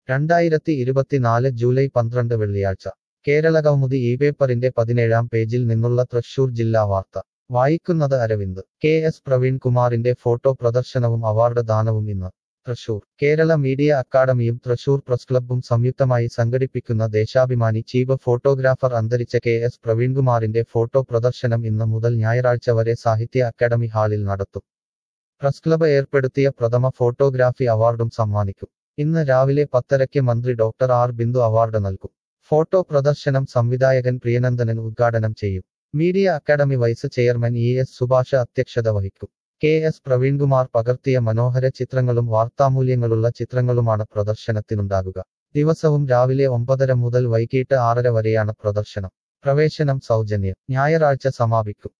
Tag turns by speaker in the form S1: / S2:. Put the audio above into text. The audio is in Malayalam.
S1: രണ്ടായിരത്തി ഇരുപത്തിനാല് ജൂലൈ പന്ത്രണ്ട് വെള്ളിയാഴ്ച കേരളകൗമുദി ഈ പേപ്പറിന്റെ പതിനേഴാം പേജിൽ നിന്നുള്ള തൃശൂർ ജില്ലാ വാർത്ത വായിക്കുന്നത് അരവിന്ദ് കെ എസ് പ്രവീൺകുമാറിന്റെ ഫോട്ടോ പ്രദർശനവും അവാർഡ് ദാനവും ഇന്ന് തൃശൂർ കേരള മീഡിയ അക്കാദമിയും തൃശൂർ പ്രസ് ക്ലബ്ബും സംയുക്തമായി സംഘടിപ്പിക്കുന്ന ദേശാഭിമാനി ചീഫ് ഫോട്ടോഗ്രാഫർ അന്തരിച്ച കെ എസ് പ്രവീൺകുമാറിന്റെ ഫോട്ടോ പ്രദർശനം ഇന്ന് മുതൽ ഞായറാഴ്ച വരെ സാഹിത്യ അക്കാദമി ഹാളിൽ നടത്തും പ്രസ് ക്ലബ്ബ് ഏർപ്പെടുത്തിയ പ്രഥമ ഫോട്ടോഗ്രാഫി അവാർഡും സമ്മാനിക്കും ഇന്ന് രാവിലെ പത്തരയ്ക്ക് മന്ത്രി ഡോക്ടർ ആർ ബിന്ദു അവാർഡ് നൽകും ഫോട്ടോ പ്രദർശനം സംവിധായകൻ പ്രിയനന്ദനൻ ഉദ്ഘാടനം ചെയ്യും media academy vice chairman E S Subhash അധ്യക്ഷത വഹിക്കും കെ എസ് പ്രവീൺകുമാർ പകർത്തിയ മനോഹര ചിത്രങ്ങളും വാർത്താമൂല്യങ്ങളുള്ള ചിത്രങ്ങളുമാണ് പ്രദർശനത്തിനുണ്ടാകുക ദിവസവും രാവിലെ ഒമ്പതര മുതൽ വൈകിട്ട് ആറര വരെയാണ് പ്രദർശനം പ്രവേശനം സൗജന്യം ഞായറാഴ്ച സമാപിക്കും